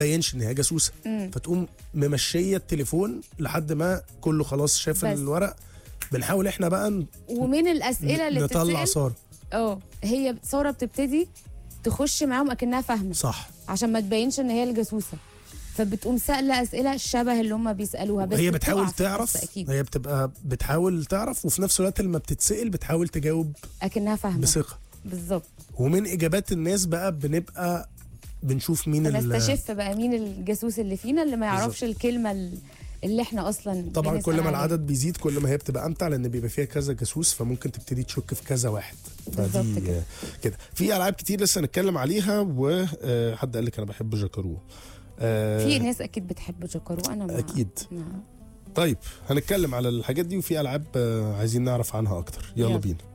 تبينش ان هي جاسوسه مم. فتقوم ممشيه التليفون لحد ما كله خلاص شاف بس. الورق بنحاول احنا بقى ن- ومن الاسئله اللي نطلع بتتسال ساره اه هي ساره بتبتدي تخش معاهم اكنها فاهمه صح عشان ما تبينش ان هي الجاسوسه فبتقوم سائله اسئله شبه اللي هم بيسالوها بس هي بتقع بتحاول في تعرف النص اكيد هي بتبقى بتحاول تعرف وفي نفس الوقت لما بتتسال بتحاول تجاوب اكنها فاهمه بثقه بالظبط ومن اجابات الناس بقى بنبقى بنشوف مين ال- نستشف بقى مين الجاسوس اللي فينا اللي ما يعرفش الكلمه ال- اللي احنا اصلا طبعا بنسأل كل ما عليها. العدد بيزيد كل ما هي بتبقى امتع لان بيبقى فيها كذا جاسوس فممكن تبتدي تشك في كذا واحد بالظبط فدي كده. آه، كده في العاب كتير لسه هنتكلم عليها وحد قال لك انا بحب جاكارو آه، في ناس اكيد بتحب جاكارو انا ما اكيد ما- طيب هنتكلم على الحاجات دي وفي العاب آه، عايزين نعرف عنها اكتر يلا يلا. بينا